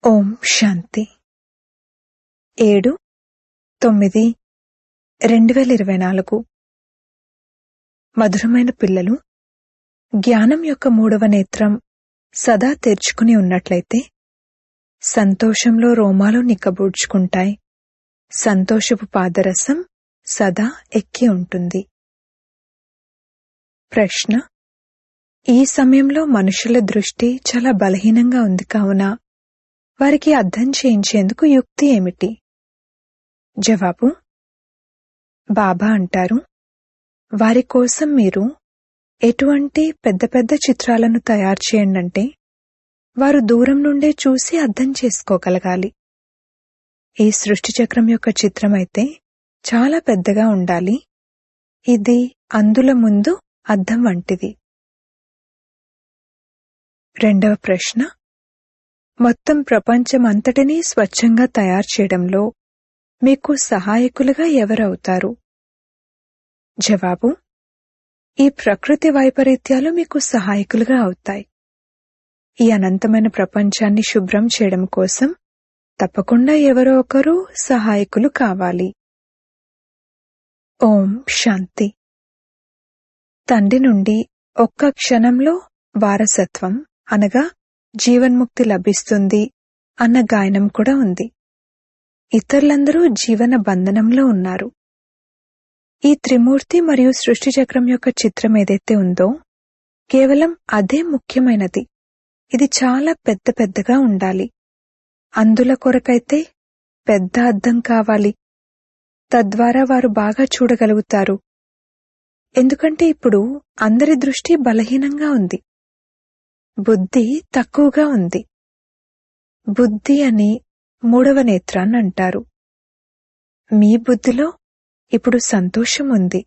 ఓం శాంతి ఏడు తొమ్మిది రెండు వేల ఇరవై నాలుగు మధురమైన పిల్లలు జ్ఞానం యొక్క మూడవ నేత్రం సదా తెరుచుకుని ఉన్నట్లయితే సంతోషంలో రోమాలు నిక్కబూడ్చుకుంటాయి సంతోషపు పాదరసం సదా ఎక్కి ఉంటుంది ప్రశ్న ఈ సమయంలో మనుషుల దృష్టి చాలా బలహీనంగా ఉంది కావున వారికి అర్థం చేయించేందుకు యుక్తి ఏమిటి జవాబు బాబా అంటారు వారి కోసం మీరు ఎటువంటి పెద్ద పెద్ద చిత్రాలను తయారు చేయండంటే వారు దూరం నుండే చూసి అర్థం చేసుకోగలగాలి ఈ సృష్టి చక్రం యొక్క చిత్రం అయితే చాలా పెద్దగా ఉండాలి ఇది అందుల ముందు అద్దం వంటిది రెండవ ప్రశ్న మొత్తం ప్రపంచమంతటినీ స్వచ్ఛంగా తయారు చేయడంలో మీకు సహాయకులుగా ఎవరవుతారు జవాబు ఈ ప్రకృతి వైపరీత్యాలు మీకు సహాయకులుగా అవుతాయి ఈ అనంతమైన ప్రపంచాన్ని శుభ్రం చేయడం కోసం తప్పకుండా ఎవరో ఒకరు సహాయకులు కావాలి ఓం శాంతి తండ్రి నుండి ఒక్క క్షణంలో వారసత్వం అనగా జీవన్ముక్తి లభిస్తుంది అన్న గాయనం కూడా ఉంది ఇతరులందరూ జీవన బంధనంలో ఉన్నారు ఈ త్రిమూర్తి మరియు సృష్టి చక్రం యొక్క చిత్రం ఏదైతే ఉందో కేవలం అదే ముఖ్యమైనది ఇది చాలా పెద్ద పెద్దగా ఉండాలి అందుల కొరకైతే పెద్ద అద్దం కావాలి తద్వారా వారు బాగా చూడగలుగుతారు ఎందుకంటే ఇప్పుడు అందరి దృష్టి బలహీనంగా ఉంది బుద్ధి తక్కువగా ఉంది బుద్ధి అని మూడవ నేత్రాన్ని అంటారు మీ బుద్ధిలో ఇప్పుడు సంతోషం ఉంది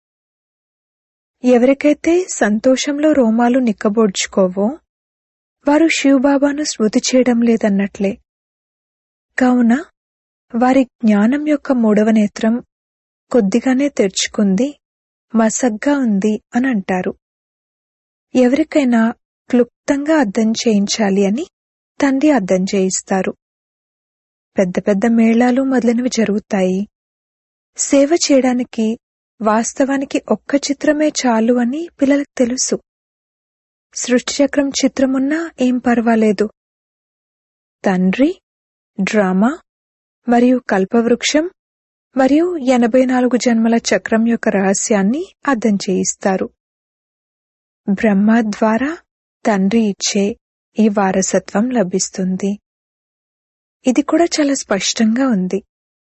ఎవరికైతే సంతోషంలో రోమాలు నిక్కబోడ్చుకోవో వారు శివబాబాను స్మృతి చేయడం లేదన్నట్లే కావున వారి జ్ఞానం యొక్క మూడవ నేత్రం కొద్దిగానే తెరుచుకుంది మసగ్గా ఉంది అని అంటారు ఎవరికైనా క్లుప్తంగా అర్థం చేయించాలి అని తండ్రి అర్థం చేయిస్తారు పెద్ద పెద్ద మేళాలు మొదలైనవి జరుగుతాయి సేవ చేయడానికి వాస్తవానికి ఒక్క చిత్రమే చాలు అని పిల్లలకు తెలుసు సృష్టి చక్రం చిత్రమున్నా ఏం పర్వాలేదు తండ్రి డ్రామా మరియు కల్పవృక్షం మరియు ఎనభై నాలుగు జన్మల చక్రం యొక్క రహస్యాన్ని అర్థం చేయిస్తారు బ్రహ్మ ద్వారా తండ్రి ఇచ్చే ఈ వారసత్వం లభిస్తుంది ఇది కూడా చాలా స్పష్టంగా ఉంది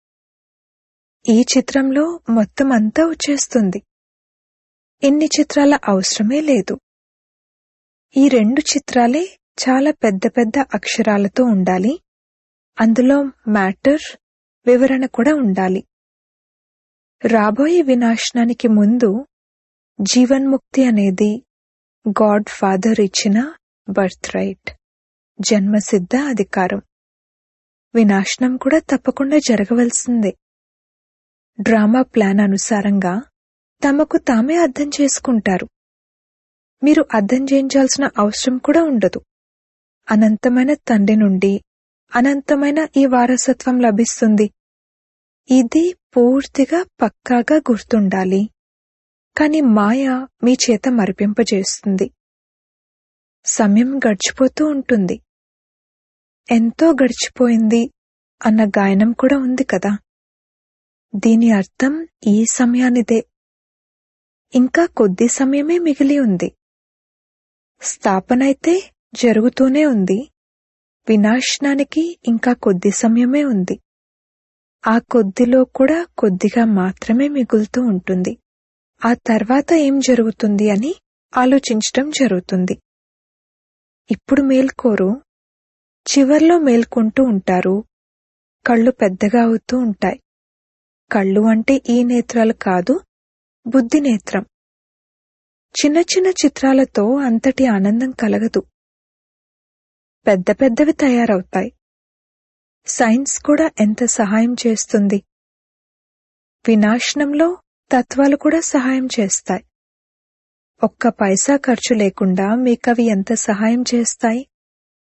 ఈ చిత్రంలో మొత్తం అంతా వచ్చేస్తుంది ఇన్ని చిత్రాల అవసరమే లేదు ఈ రెండు చిత్రాలే చాలా పెద్ద పెద్ద అక్షరాలతో ఉండాలి అందులో మ్యాటర్ వివరణ కూడా ఉండాలి రాబోయే వినాశనానికి ముందు జీవన్ముక్తి అనేది గాడ్ ఫాదర్ ఇచ్చిన బర్త్ రైట్ జన్మసిద్ధ అధికారం వినాశనం కూడా తప్పకుండా జరగవలసిందే డ్రామా ప్లాన్ అనుసారంగా తమకు తామే అర్థం చేసుకుంటారు మీరు అర్థం చేయించాల్సిన అవసరం కూడా ఉండదు అనంతమైన తండ్రి నుండి అనంతమైన ఈ వారసత్వం లభిస్తుంది ఇది పూర్తిగా పక్కాగా గుర్తుండాలి కాని మాయ మీ చేత మరిపింపజేస్తుంది సమయం గడిచిపోతూ ఉంటుంది ఎంతో గడిచిపోయింది అన్న గాయనం కూడా ఉంది కదా దీని అర్థం ఈ సమయానిదే ఇంకా కొద్ది సమయమే మిగిలి ఉంది స్థాపనైతే జరుగుతూనే ఉంది వినాశనానికి ఇంకా కొద్ది సమయమే ఉంది ఆ కొద్దిలో కూడా కొద్దిగా మాత్రమే మిగులుతూ ఉంటుంది ఆ తర్వాత ఏం జరుగుతుంది అని ఆలోచించటం జరుగుతుంది ఇప్పుడు మేల్కోరు చివర్లో మేల్కొంటూ ఉంటారు కళ్ళు పెద్దగా అవుతూ ఉంటాయి కళ్ళు అంటే ఈ నేత్రాలు కాదు బుద్ధి నేత్రం చిన్న చిన్న చిత్రాలతో అంతటి ఆనందం కలగదు పెద్ద పెద్దవి తయారవుతాయి సైన్స్ కూడా ఎంత సహాయం చేస్తుంది వినాశనంలో తత్వాలు కూడా సహాయం చేస్తాయి ఒక్క పైసా ఖర్చు లేకుండా మీకవి ఎంత సహాయం చేస్తాయి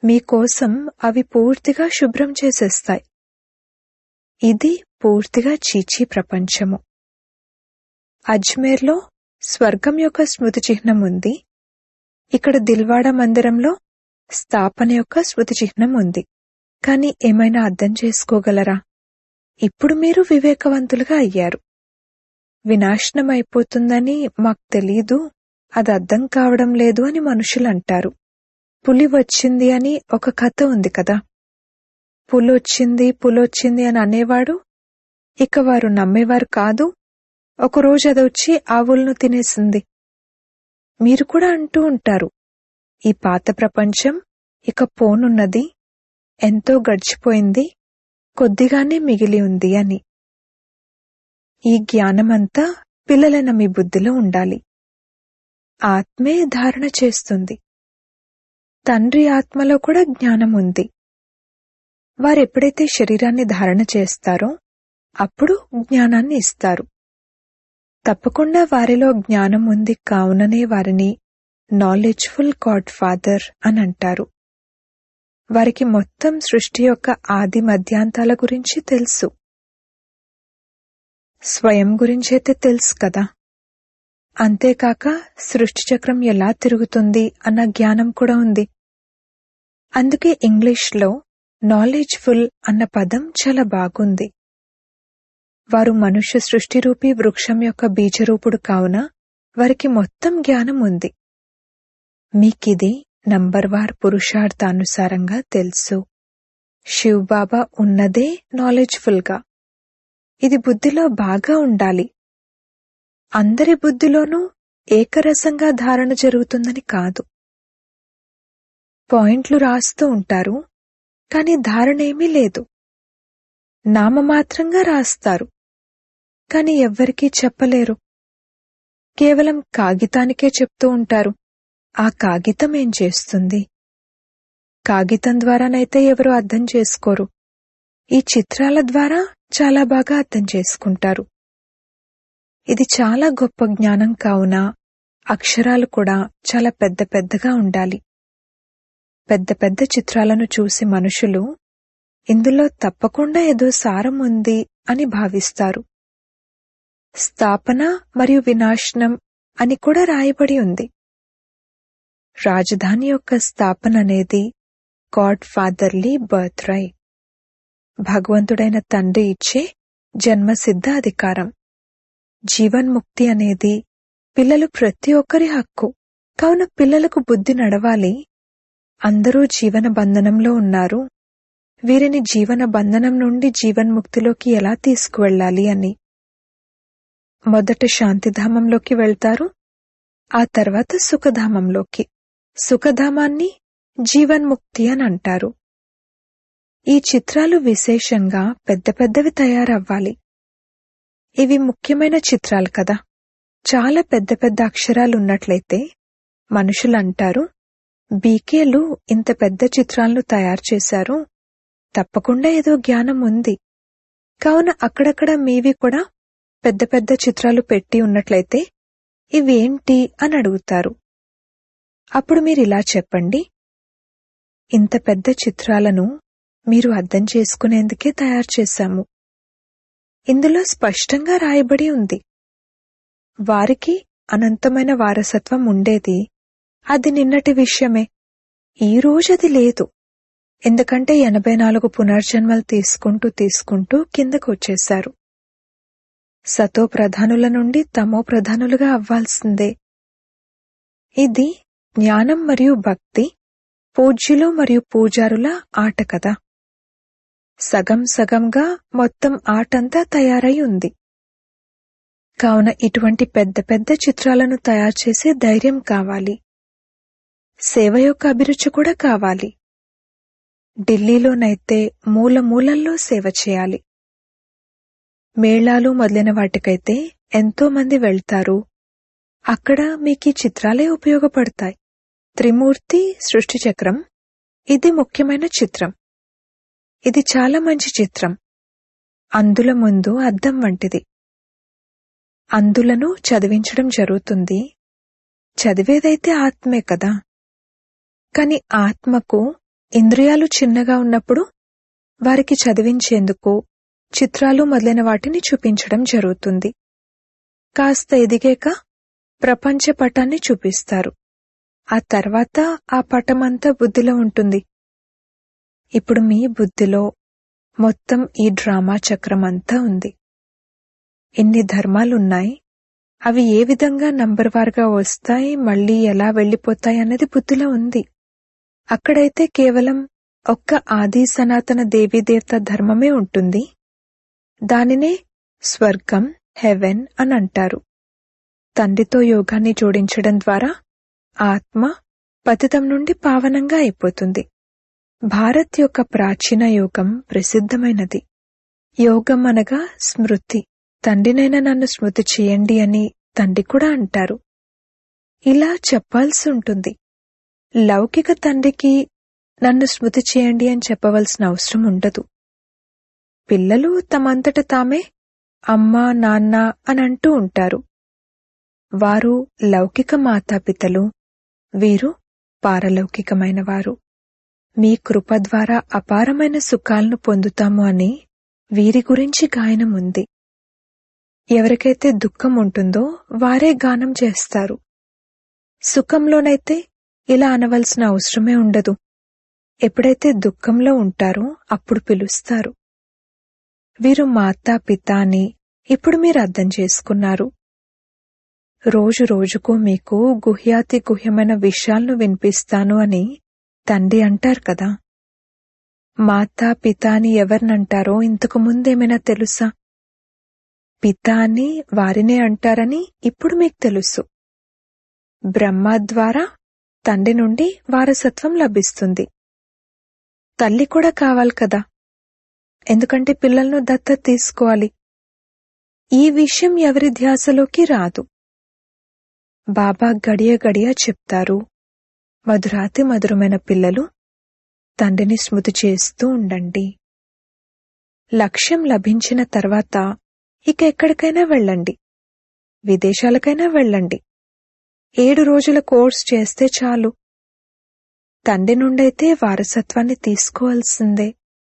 మీకోసం అవి పూర్తిగా శుభ్రం చేసేస్తాయి ఇది పూర్తిగా చీచీ ప్రపంచము అజ్మేర్లో స్వర్గం యొక్క స్మృతి చిహ్నం ఉంది ఇక్కడ దిల్వాడ మందిరంలో స్థాపన యొక్క స్మృతి చిహ్నం ఉంది కానీ ఏమైనా అర్థం చేసుకోగలరా ఇప్పుడు మీరు వివేకవంతులుగా అయ్యారు వినాశనం అయిపోతుందని మాకు తెలీదు అది అర్థం కావడం లేదు అని మనుషులు అంటారు పులి వచ్చింది అని ఒక కథ ఉంది కదా పులొచ్చింది పులొచ్చింది అని అనేవాడు ఇక వారు నమ్మేవారు కాదు ఒకరోజు అదొచ్చి ఆవులను తినేసింది మీరు కూడా అంటూ ఉంటారు ఈ పాత ప్రపంచం ఇక పోనున్నది ఎంతో గడిచిపోయింది కొద్దిగానే మిగిలి ఉంది అని ఈ జ్ఞానమంతా పిల్లలైన మీ బుద్ధిలో ఉండాలి ఆత్మే ధారణ చేస్తుంది తండ్రి ఆత్మలో కూడా జ్ఞానం ఉంది వారెప్పుడైతే శరీరాన్ని ధారణ చేస్తారో అప్పుడు జ్ఞానాన్ని ఇస్తారు తప్పకుండా వారిలో జ్ఞానం ఉంది కావుననే వారిని నాలెడ్జ్ఫుల్ గాడ్ ఫాదర్ అని అంటారు వారికి మొత్తం సృష్టి యొక్క ఆది మధ్యాంతాల గురించి తెలుసు స్వయం గురించైతే తెలుసు కదా అంతేకాక సృష్టి చక్రం ఎలా తిరుగుతుంది అన్న జ్ఞానం కూడా ఉంది అందుకే ఇంగ్లీష్లో నాలెడ్జ్ఫుల్ అన్న పదం చాలా బాగుంది వారు మనుష్య సృష్టిరూపీ వృక్షం యొక్క బీజరూపుడు కావున వారికి మొత్తం జ్ఞానం ఉంది మీకిది నంబర్వార్ పురుషార్థానుసారంగా తెలుసు శివబాబా ఉన్నదే నాలెడ్జ్ఫుల్గా ఇది బుద్ధిలో బాగా ఉండాలి అందరి బుద్ధిలోనూ ఏకరసంగా ధారణ జరుగుతుందని కాదు పాయింట్లు రాస్తూ ఉంటారు కాని ధారణ ఏమీ లేదు నామమాత్రంగా రాస్తారు కాని ఎవ్వరికీ చెప్పలేరు కేవలం కాగితానికే చెప్తూ ఉంటారు ఆ కాగితం ఏం చేస్తుంది కాగితం ద్వారానైతే ఎవరు అర్థం చేసుకోరు ఈ చిత్రాల ద్వారా చాలా బాగా అర్థం చేసుకుంటారు ఇది చాలా గొప్ప జ్ఞానం కావున అక్షరాలు కూడా చాలా పెద్ద పెద్దగా ఉండాలి పెద్ద పెద్ద చిత్రాలను చూసి మనుషులు ఇందులో తప్పకుండా ఏదో సారం ఉంది అని భావిస్తారు స్థాపన మరియు వినాశనం అని కూడా రాయబడి ఉంది రాజధాని యొక్క స్థాపన అనేది గాడ్ ఫాదర్లీ బర్త్ రై భగవంతుడైన తండ్రి ఇచ్చే జన్మసిద్ధ అధికారం జీవన్ముక్తి అనేది పిల్లలు ప్రతి ఒక్కరి హక్కు కావున పిల్లలకు బుద్ధి నడవాలి అందరూ జీవన బంధనంలో ఉన్నారు వీరిని జీవన బంధనం నుండి జీవన్ముక్తిలోకి ఎలా తీసుకువెళ్ళాలి అని మొదట శాంతిధామంలోకి వెళ్తారు ఆ తర్వాత సుఖధామంలోకి సుఖధామాన్ని జీవన్ముక్తి అని అంటారు ఈ చిత్రాలు విశేషంగా పెద్ద పెద్దవి తయారవ్వాలి ఇవి ముఖ్యమైన చిత్రాలు కదా చాలా పెద్ద పెద్ద అక్షరాలు ఉన్నట్లయితే మనుషులు అంటారు బీకేలు ఇంత పెద్ద చిత్రాలను తయారు చేశారు తప్పకుండా ఏదో జ్ఞానం ఉంది కావున అక్కడక్కడ మీవి కూడా పెద్ద పెద్ద చిత్రాలు పెట్టి ఉన్నట్లయితే ఇవేంటి అని అడుగుతారు అప్పుడు మీరు ఇలా చెప్పండి ఇంత పెద్ద చిత్రాలను మీరు అర్థం చేసుకునేందుకే తయారు చేశాము ఇందులో స్పష్టంగా రాయబడి ఉంది వారికి అనంతమైన వారసత్వం ఉండేది అది నిన్నటి విషయమే ఈ రోజు అది లేదు ఎందుకంటే ఎనభై నాలుగు పునర్జన్మలు తీసుకుంటూ తీసుకుంటూ కిందకు వచ్చేశారు సతో ప్రధానుల నుండి తమో ప్రధానులుగా అవ్వాల్సిందే ఇది జ్ఞానం మరియు భక్తి పూజ్యులు మరియు పూజారుల ఆట కదా సగం సగంగా మొత్తం ఆటంతా తయారై ఉంది కావున ఇటువంటి పెద్ద పెద్ద చిత్రాలను తయారు చేసే ధైర్యం కావాలి సేవ యొక్క అభిరుచి కూడా కావాలి ఢిల్లీలోనైతే మూల మూలల్లో సేవ చేయాలి మేళాలు మొదలైన వాటికైతే ఎంతో మంది వెళ్తారు అక్కడ మీకు ఈ చిత్రాలే ఉపయోగపడతాయి త్రిమూర్తి సృష్టి చక్రం ఇది ముఖ్యమైన చిత్రం ఇది చాలా మంచి చిత్రం అందుల ముందు అద్దం వంటిది అందులను చదివించడం జరుగుతుంది చదివేదైతే ఆత్మే కదా కాని ఆత్మకు ఇంద్రియాలు చిన్నగా ఉన్నప్పుడు వారికి చదివించేందుకు చిత్రాలు మొదలైన వాటిని చూపించడం జరుగుతుంది కాస్త ఎదిగాక ప్రపంచ పటాన్ని చూపిస్తారు ఆ తర్వాత ఆ పటమంతా బుద్ధిలో ఉంటుంది ఇప్పుడు మీ బుద్ధిలో మొత్తం ఈ డ్రామా చక్రం అంతా ఉంది ఎన్ని ధర్మాలున్నాయి అవి ఏ విధంగా నంబర్ వారుగా వస్తాయి మళ్ళీ ఎలా వెళ్లిపోతాయి అన్నది బుద్ధిలో ఉంది అక్కడైతే కేవలం ఒక్క ఆది సనాతన దేవీదేవత ధర్మమే ఉంటుంది దానినే స్వర్గం హెవెన్ అని అంటారు తండ్రితో యోగాన్ని జోడించడం ద్వారా ఆత్మ పతితం నుండి పావనంగా అయిపోతుంది భారత్ యొక్క ప్రాచీన యోగం ప్రసిద్ధమైనది యోగం అనగా స్మృతి తండ్రినైనా నన్ను స్మృతి చేయండి అని తండ్రి కూడా అంటారు ఇలా చెప్పాల్సి ఉంటుంది లౌకిక తండ్రికి నన్ను స్మృతి చేయండి అని చెప్పవలసిన అవసరం ఉండదు పిల్లలు తమంతట తామే అమ్మా నాన్న అని అంటూ ఉంటారు వారు లౌకిక మాతాపితలు వీరు పారలౌకికమైన వారు మీ కృప ద్వారా అపారమైన సుఖాలను పొందుతాము అని వీరి గురించి గాయనం ఉంది ఎవరికైతే దుఃఖం ఉంటుందో వారే గానం చేస్తారు సుఖంలోనైతే ఇలా అనవలసిన అవసరమే ఉండదు ఎప్పుడైతే దుఃఖంలో ఉంటారో అప్పుడు పిలుస్తారు వీరు మాతా పిత అని ఇప్పుడు మీరు అర్థం చేసుకున్నారు రోజు రోజుకు మీకు గుహ్యాతి గుహ్యమైన విషయాలను వినిపిస్తాను అని తండ్రి అంటారు కదా మాతా పిత అని ఎవరినంటారో ఇంతకు ముందేమైనా తెలుసా పిత అని వారినే అంటారని ఇప్పుడు మీకు తెలుసు బ్రహ్మ ద్వారా తండ్రి నుండి వారసత్వం లభిస్తుంది తల్లి కూడా కావాలి కదా ఎందుకంటే పిల్లలను దత్తత తీసుకోవాలి ఈ విషయం ఎవరి ధ్యాసలోకి రాదు బాబా గడియ గడియ చెప్తారు మధురాతి మధురమైన పిల్లలు తండ్రిని స్మృతి చేస్తూ ఉండండి లక్ష్యం లభించిన తర్వాత ఇక ఎక్కడికైనా వెళ్ళండి విదేశాలకైనా వెళ్ళండి ఏడు రోజుల కోర్స్ చేస్తే చాలు తండ్రి నుండైతే వారసత్వాన్ని తీసుకోవాల్సిందే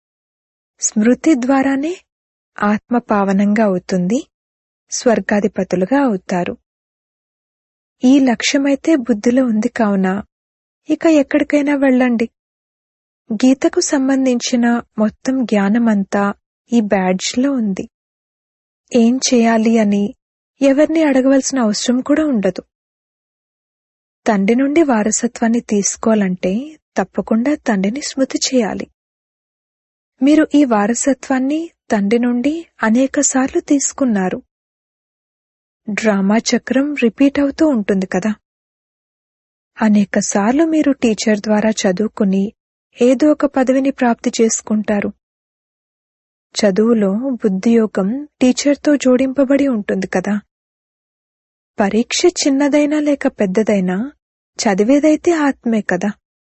స్మృతి ద్వారానే ఆత్మ పావనంగా అవుతుంది స్వర్గాధిపతులుగా అవుతారు ఈ లక్ష్యమైతే బుద్ధిలో ఉంది కావున ఇక ఎక్కడికైనా వెళ్ళండి గీతకు సంబంధించిన మొత్తం జ్ఞానమంతా ఈ బ్యాడ్జ్లో ఉంది ఏం చేయాలి అని ఎవరిని అడగవలసిన అవసరం కూడా ఉండదు తండ్రి నుండి వారసత్వాన్ని తీసుకోవాలంటే తప్పకుండా తండ్రిని స్మృతి చేయాలి మీరు ఈ వారసత్వాన్ని తండ్రి నుండి అనేకసార్లు తీసుకున్నారు డ్రామా చక్రం రిపీట్ అవుతూ ఉంటుంది కదా అనేకసార్లు మీరు టీచర్ ద్వారా చదువుకుని ఏదో ఒక పదవిని ప్రాప్తి చేసుకుంటారు చదువులో బుద్ధియోగం టీచర్తో జోడింపబడి ఉంటుంది కదా పరీక్ష చిన్నదైనా లేక పెద్దదైనా చదివేదైతే ఆత్మే కదా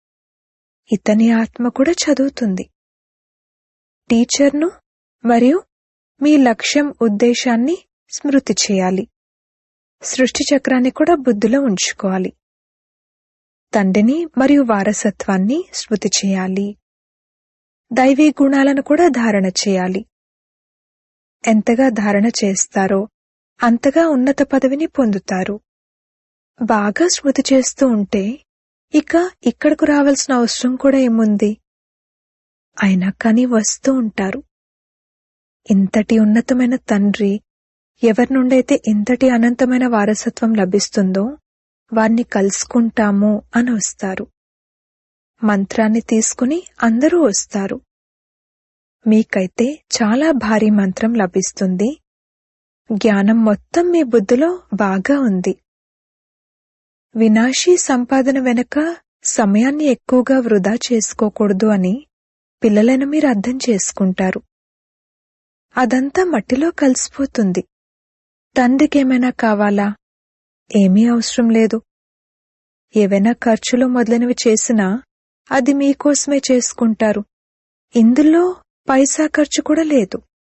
ఇతని ఆత్మ కూడా చదువుతుంది టీచర్ను మరియు మీ లక్ష్యం ఉద్దేశాన్ని స్మృతి చేయాలి సృష్టి చక్రాన్ని కూడా బుద్ధిలో ఉంచుకోవాలి తండ్రిని మరియు వారసత్వాన్ని స్మృతి చేయాలి దైవీ గుణాలను కూడా ధారణ చేయాలి ఎంతగా ధారణ చేస్తారో అంతగా ఉన్నత పదవిని పొందుతారు బాగా స్మృతి చేస్తూ ఉంటే ఇక ఇక్కడకు రావాల్సిన అవసరం కూడా ఏముంది అయినా కానీ వస్తూ ఉంటారు ఇంతటి ఉన్నతమైన తండ్రి ఎవరి నుండైతే ఇంతటి అనంతమైన వారసత్వం లభిస్తుందో వారిని కలుసుకుంటాము అని వస్తారు మంత్రాన్ని తీసుకుని అందరూ వస్తారు మీకైతే చాలా భారీ మంత్రం లభిస్తుంది జ్ఞానం మొత్తం మీ బుద్ధిలో బాగా ఉంది వినాశీ సంపాదన వెనుక సమయాన్ని ఎక్కువగా వృధా చేసుకోకూడదు అని పిల్లలను మీరు అర్థం చేసుకుంటారు అదంతా మట్టిలో కలిసిపోతుంది తండ్రికేమైనా కావాలా ఏమీ అవసరం లేదు ఏవైనా ఖర్చులు మొదలైనవి చేసినా అది మీకోసమే చేసుకుంటారు ఇందులో పైసా ఖర్చు కూడా లేదు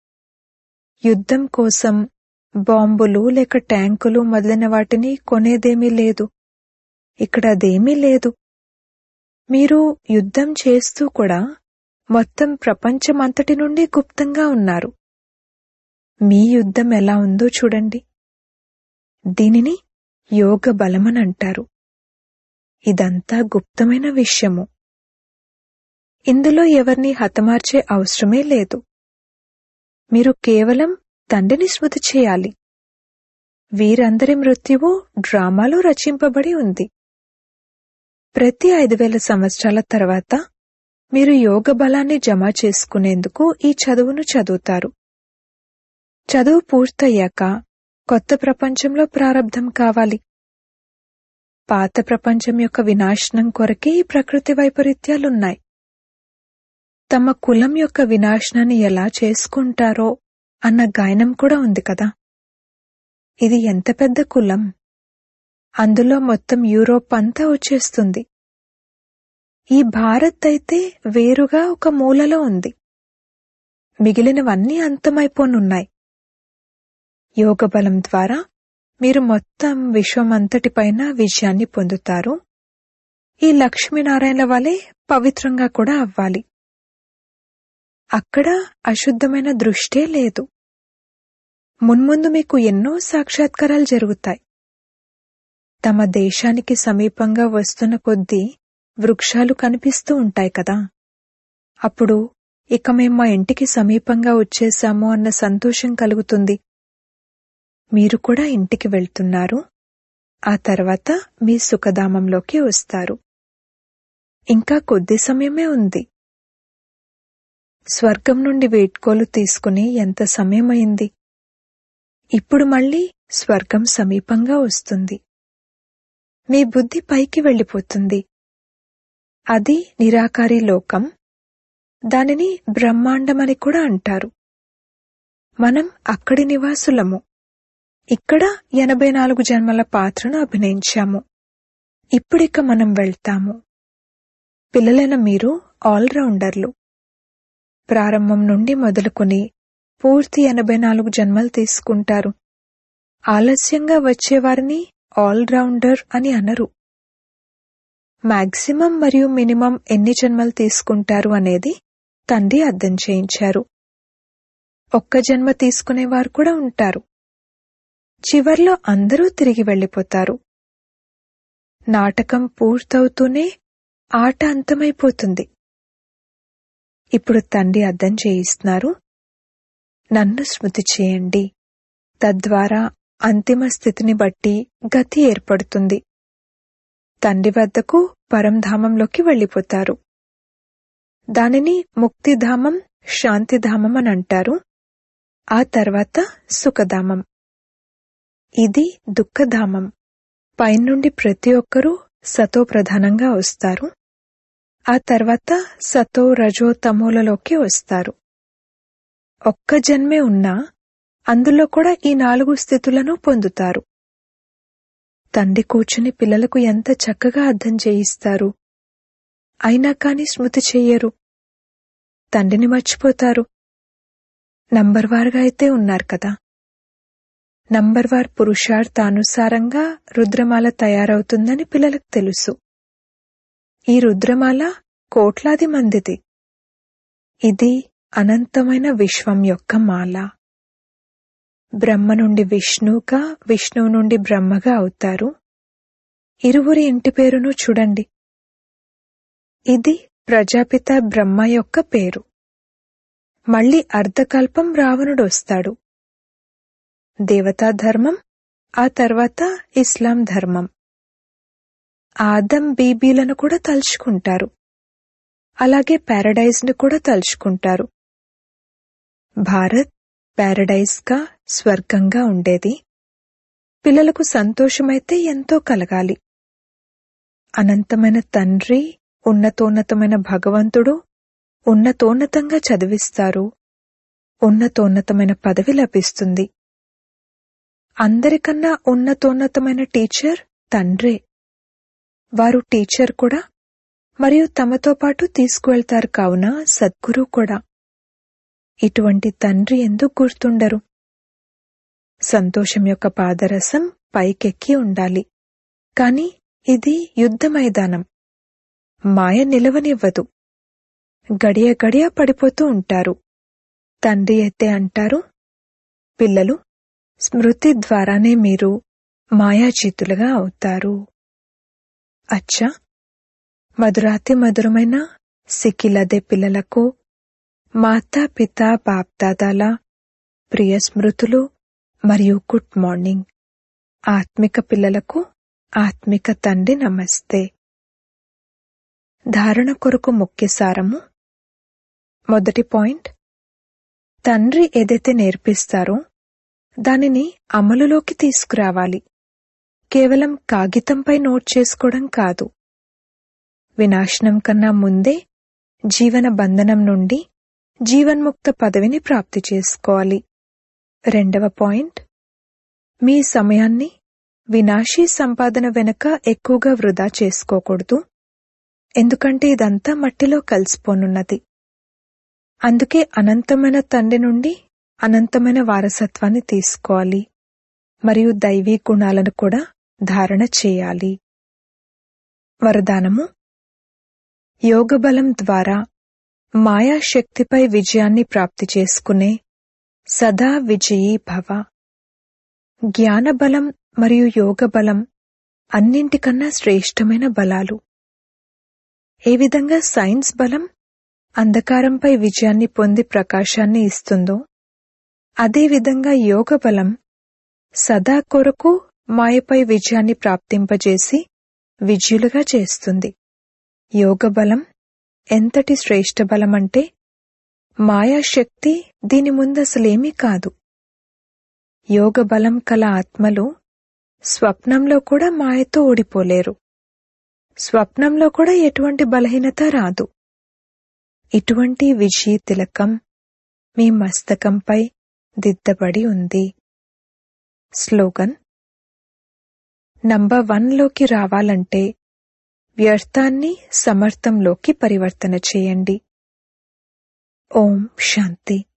యుద్ధం కోసం బాంబులు లేక ట్యాంకులు మొదలైన వాటిని కొనేదేమీ లేదు ఇక్కడ అదేమీ లేదు మీరు యుద్ధం చేస్తూ కూడా మొత్తం ప్రపంచమంతటి నుండి గుప్తంగా ఉన్నారు మీ యుద్ధం ఎలా ఉందో చూడండి దీనిని యోగ బలమని అంటారు ఇదంతా గుప్తమైన విషయము ఇందులో ఎవరిని హతమార్చే అవసరమే లేదు మీరు కేవలం తండ్రిని స్మృతి చేయాలి వీరందరి మృత్యువు డ్రామాలో రచింపబడి ఉంది ప్రతి ఐదు వేల సంవత్సరాల తర్వాత మీరు యోగ బలాన్ని జమ చేసుకునేందుకు ఈ చదువును చదువుతారు చదువు పూర్తయ్యాక కొత్త ప్రపంచంలో ప్రారంధం కావాలి పాత ప్రపంచం యొక్క వినాశనం కొరకే ఈ ప్రకృతి వైపరీత్యాలున్నాయి తమ కులం యొక్క వినాశనాన్ని ఎలా చేసుకుంటారో అన్న గాయనం కూడా ఉంది కదా ఇది ఎంత పెద్ద కులం అందులో మొత్తం యూరోప్ అంతా వచ్చేస్తుంది ఈ భారత్ అయితే వేరుగా ఒక మూలలో ఉంది మిగిలినవన్నీ అంతమైపోనున్నాయి యోగ బలం ద్వారా మీరు మొత్తం విశ్వమంతటిపైన విజయాన్ని పొందుతారు ఈ లక్ష్మీనారాయణ వలె పవిత్రంగా కూడా అవ్వాలి అక్కడ అశుద్ధమైన దృష్టే లేదు మున్ముందు మీకు ఎన్నో సాక్షాత్కారాలు జరుగుతాయి తమ దేశానికి సమీపంగా వస్తున్న కొద్దీ వృక్షాలు కనిపిస్తూ ఉంటాయి కదా అప్పుడు ఇక మేము మా ఇంటికి సమీపంగా వచ్చేశాము అన్న సంతోషం కలుగుతుంది మీరు కూడా ఇంటికి వెళ్తున్నారు ఆ తర్వాత మీ సుఖధామంలోకి వస్తారు ఇంకా కొద్ది సమయమే ఉంది స్వర్గం నుండి వేట్కోలు తీసుకుని ఎంత సమయమైంది ఇప్పుడు మళ్ళీ స్వర్గం సమీపంగా వస్తుంది మీ బుద్ధి పైకి వెళ్ళిపోతుంది అది నిరాకారి లోకం దానిని బ్రహ్మాండమని కూడా అంటారు మనం అక్కడి నివాసులము ఇక్కడ ఎనభై నాలుగు జన్మల పాత్రను అభినయించాము ఇప్పుడిక మనం వెళ్తాము పిల్లలైన మీరు ఆల్రౌండర్లు ప్రారంభం నుండి మొదలుకొని పూర్తి ఎనభై నాలుగు జన్మలు తీసుకుంటారు ఆలస్యంగా వచ్చేవారిని ఆల్రౌండర్ అని అనరు మాక్సిమం మరియు మినిమం ఎన్ని జన్మలు తీసుకుంటారు అనేది తండ్రి అర్థం చేయించారు ఒక్క జన్మ తీసుకునేవారు కూడా ఉంటారు చివర్లో అందరూ తిరిగి వెళ్ళిపోతారు నాటకం పూర్తవుతూనే ఆట అంతమైపోతుంది ఇప్పుడు తండ్రి అర్థం చేయిస్తున్నారు నన్ను స్మృతి చేయండి తద్వారా అంతిమ స్థితిని బట్టి గతి ఏర్పడుతుంది తండ్రి వద్దకు పరంధామంలోకి వెళ్ళిపోతారు దానిని ముక్తిధామం శాంతిధామం అని అంటారు ఆ తర్వాత సుఖధామం ఇది దుఃఖధామం పైనుండి ప్రతి ఒక్కరూ సతో ప్రధానంగా వస్తారు ఆ తర్వాత సతో రజో తమోలలోకి వస్తారు ఒక్క జన్మే ఉన్నా అందులో కూడా ఈ నాలుగు స్థితులను పొందుతారు తండ్రి కూర్చుని పిల్లలకు ఎంత చక్కగా అర్థం చేయిస్తారు అయినా కాని స్మృతి చెయ్యరు తండ్రిని మర్చిపోతారు నంబర్ వారుగా అయితే ఉన్నారు కదా నంబర్ వార్ పురుషార్థానుసారంగా రుద్రమాల తయారవుతుందని పిల్లలకు తెలుసు ఈ రుద్రమాల కోట్లాది మందిది ఇది అనంతమైన విశ్వం యొక్క మాల బ్రహ్మ నుండి విష్ణువుగా విష్ణువు నుండి బ్రహ్మగా అవుతారు ఇరువురి ఇంటి పేరును చూడండి ఇది ప్రజాపిత బ్రహ్మ యొక్క పేరు మళ్ళీ అర్ధకల్పం రావణుడు వస్తాడు దేవతా ధర్మం ఆ తర్వాత ఇస్లాం ధర్మం ఆదం బీబీలను కూడా తలుచుకుంటారు అలాగే ప్యారడైజ్ను కూడా తలుచుకుంటారు భారత్ ప్యారడైజ్గా స్వర్గంగా ఉండేది పిల్లలకు సంతోషమైతే ఎంతో కలగాలి అనంతమైన తండ్రి ఉన్నతోన్నతమైన భగవంతుడు ఉన్నతోన్నతంగా చదివిస్తారు ఉన్నతోన్నతమైన పదవి లభిస్తుంది అందరికన్నా ఉన్నతోన్నతమైన టీచర్ తండ్రే వారు టీచర్ కూడా మరియు తమతో పాటు తీసుకువెళ్తారు కావున సద్గురు కూడా ఇటువంటి తండ్రి ఎందుకు గుర్తుండరు సంతోషం యొక్క పాదరసం పైకెక్కి ఉండాలి కాని ఇది యుద్ధ మైదానం మాయ నిలవనివ్వదు గడియ గడియ పడిపోతూ ఉంటారు తండ్రి అయితే అంటారు పిల్లలు స్మృతి ద్వారానే మీరు మాయాజీతులుగా అవుతారు అచ్చా మధురాతి మధురమైన సిక్కిలదే పిల్లలకు మాతా పిత బాప్దాదాల ప్రియ స్మృతులు మరియు గుడ్ మార్నింగ్ ఆత్మిక పిల్లలకు ఆత్మిక తండ్రి నమస్తే ధారణ కొరకు ముఖ్య సారము మొదటి పాయింట్ తండ్రి ఏదైతే నేర్పిస్తారో దానిని అమలులోకి తీసుకురావాలి కేవలం కాగితంపై నోట్ చేసుకోవడం కాదు వినాశనం కన్నా ముందే జీవన బంధనం నుండి జీవన్ముక్త పదవిని ప్రాప్తి చేసుకోవాలి రెండవ పాయింట్ మీ సమయాన్ని వినాశీ సంపాదన వెనుక ఎక్కువగా వృధా చేసుకోకూడదు ఎందుకంటే ఇదంతా మట్టిలో కలిసిపోనున్నది అందుకే అనంతమైన తండ్రి నుండి అనంతమైన వారసత్వాన్ని తీసుకోవాలి మరియు దైవీ గుణాలను కూడా ధారణ చేయాలి వరదానము యోగబలం ద్వారా మాయాశక్తిపై విజయాన్ని ప్రాప్తి చేసుకునే సదా విజయీ భవ జ్ఞానబలం మరియు యోగబలం అన్నింటికన్నా శ్రేష్టమైన బలాలు ఏ విధంగా సైన్స్ బలం అంధకారంపై విజయాన్ని పొంది ప్రకాశాన్ని ఇస్తుందో అదేవిధంగా యోగ బలం సదా కొరకు మాయపై విజయాన్ని ప్రాప్తింపజేసి విజయులుగా చేస్తుంది యోగ బలం ఎంతటి శ్రేష్ఠ బలమంటే మాయాశక్తి దీని ముందు అసలేమీ కాదు యోగ బలం కల ఆత్మలు స్వప్నంలో కూడా మాయతో ఓడిపోలేరు స్వప్నంలో కూడా ఎటువంటి బలహీనత రాదు ఇటువంటి విజయ తిలకం మీ మస్తకంపై దిద్దబడి ఉంది స్లోగన్ నంబర్ వన్లోకి రావాలంటే వ్యర్థాన్ని సమర్థంలోకి పరివర్తన చేయండి ఓం శాంతి